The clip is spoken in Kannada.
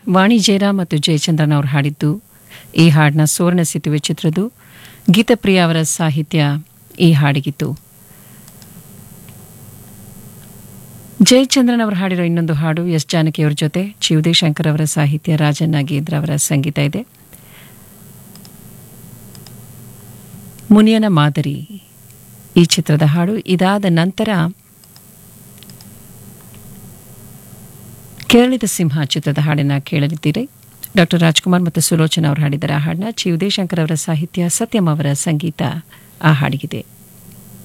ವಾಣಿ ಜಯರಾಮ್ ಮತ್ತು ಜಯಚಂದ್ರನ್ ಅವರು ಹಾಡಿದ್ದು ಈ ಹಾಡಿನ ಸುವರ್ಣ ಸೇತುವೆ ಚಿತ್ರದ್ದು ಗೀತಪ್ರಿಯ ಅವರ ಸಾಹಿತ್ಯ ಈ ಹಾಡಿಗಿತ್ತು ಜಯಚಂದ್ರನ್ ಅವರು ಹಾಡಿರೋ ಇನ್ನೊಂದು ಹಾಡು ಎಸ್ ಜಾನಕಿಯವರ ಜೊತೆ ಚಿ ಉದಯಶಂಕರ್ ಅವರ ಸಾಹಿತ್ಯ ರಾಜನ್ ನಾಗೇಂದ್ರ ಅವರ ಸಂಗೀತ ಇದೆ ಮುನಿಯನ ಮಾದರಿ ಈ ಚಿತ್ರದ ಹಾಡು ಇದಾದ ನಂತರ ಕೇರಳದ ಸಿಂಹ ಚಿತ್ರದ ಹಾಡನ್ನ ಕೇಳಲಿದ್ದೀರಿ ಡಾಕ್ಟರ್ ರಾಜ್ಕುಮಾರ್ ಮತ್ತು ಸುಲೋಚನಾ ಅವರು ಹಾಡಿದ್ದಾರೆ ಆ ಹಾಡನ್ನ ಚಿ ಉದಯಶಂಕರ್ ಅವರ ಸಾಹಿತ್ಯ ಸತ್ಯಂ ಅವರ ಸಂಗೀತ ಆ ಹಾಡಿಗಿದೆ